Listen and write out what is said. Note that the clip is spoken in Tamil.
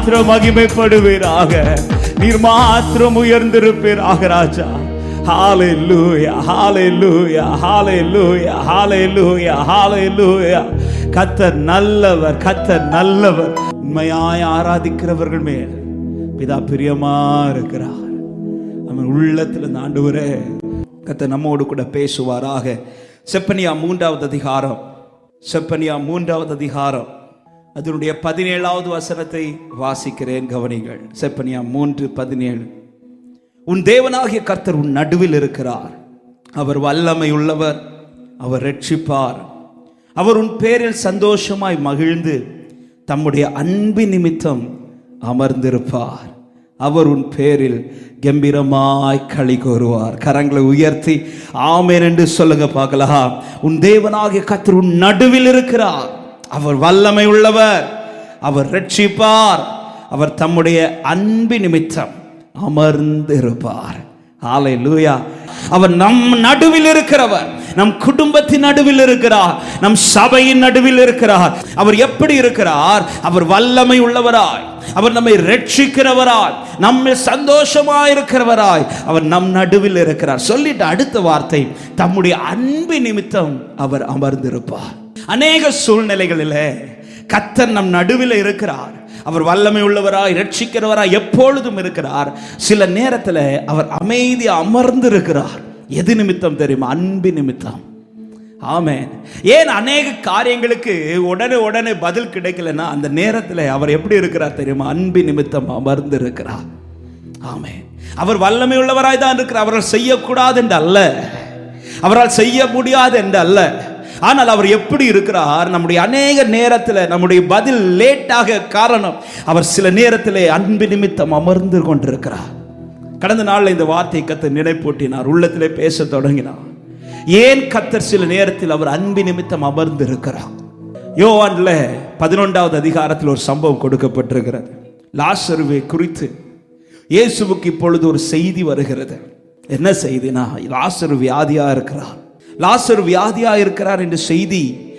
மாத்திரம் மகிமைப்படுவீராக நீர் மாத்திரம் உயர்ந்திருப்பீராக ராஜா ஹalleluya ஹalleluya ஹalleluya ஹalleluya ஹalleluya கத்தர் நல்லவர் கத்தர் நல்லவர் உண்மையாய் ஆராதிக்கிறவர்கள் மேல் பிதா பிரியமா இருக்கிறார் அவன் உள்ளத்தில் இந்த ஆண்டவரே கத்த நம்மோடு கூட பேசுவாராக செப்பனியா மூன்றாவது அதிகாரம் செப்பனியா மூன்றாவது அதிகாரம் அதனுடைய பதினேழாவது வசனத்தை வாசிக்கிறேன் கவனிங்கள் செப்பனியா மூன்று பதினேழு உன் தேவனாகிய கர்த்தர் உன் நடுவில் இருக்கிறார் அவர் வல்லமை உள்ளவர் அவர் ரட்சிப்பார் அவர் உன் பேரில் சந்தோஷமாய் மகிழ்ந்து தம்முடைய அன்பின் நிமித்தம் அமர்ந்திருப்பார் அவர் உன் பேரில் கம்பீரமாய் களி கூறுவார் கரங்களை உயர்த்தி ஆமேன் என்று சொல்லுங்க பார்க்கலாம் உன் தேவனாகிய கர்த்தர் உன் நடுவில் இருக்கிறார் அவர் வல்லமை உள்ளவர் அவர் ரட்சிப்பார் அவர் தம்முடைய அன்பின் நிமித்தம் அமர்ந்திருப்பார் ஆலை லூயா அவர் நம் நடுவில் இருக்கிறவர் நம் குடும்பத்தின் நடுவில் இருக்கிறார் நம் சபையின் நடுவில் இருக்கிறார் அவர் எப்படி இருக்கிறார் அவர் வல்லமை உள்ளவராய் அவர் நம்மை ரட்சிக்கிறவராய் நம்மை சந்தோஷமாய் இருக்கிறவராய் அவர் நம் நடுவில் இருக்கிறார் சொல்லிட்டு அடுத்த வார்த்தை தம்முடைய அன்பு நிமித்தம் அவர் அமர்ந்திருப்பார் அநேக சூழ்நிலைகளிலே கத்தர் நம் நடுவில் இருக்கிறார் அவர் வல்லமை உள்ளவராய் ரட்சிக்கிறவராய் எப்பொழுதும் இருக்கிறார் சில நேரத்தில் அவர் அமைதி அமர்ந்து இருக்கிறார் எது நிமித்தம் தெரியுமா அன்பு நிமித்தம் ஆமென் ஏன் அநேக காரியங்களுக்கு உடனே உடனே பதில் கிடைக்கலன்னா அந்த நேரத்தில் அவர் எப்படி இருக்கிறார் தெரியுமா அன்பு நிமித்தம் அமர்ந்து இருக்கிறார் ஆமென் அவர் வல்லமை உள்ளவராய் தான் இருக்கிறார் அவரால் செய்யக்கூடாது என்று அல்ல அவரால் செய்ய முடியாது என்று அல்ல ஆனால் அவர் எப்படி இருக்கிறார் நம்முடைய அநேக நேரத்தில் நம்முடைய பதில் லேட்டாக காரணம் அவர் சில நேரத்திலே அன்பு நிமித்தம் அமர்ந்து கொண்டிருக்கிறார் கடந்த நாளில் இந்த வார்த்தை கத்தர் நினைப்பூட்டினார் உள்ளத்திலே பேச தொடங்கினார் ஏன் கத்தர் சில நேரத்தில் அவர் அன்பு நிமித்தம் அமர்ந்து இருக்கிறார் யோவான்ல பதினொன்றாவது அதிகாரத்தில் ஒரு சம்பவம் கொடுக்கப்பட்டிருக்கிறது லாசருவை குறித்து இயேசுவுக்கு இப்பொழுது ஒரு செய்தி வருகிறது என்ன செய்தினா லாசரு வியாதியா இருக்கிறார் லாசரு வியாதியா இருக்கிறார் என்ற செய்தி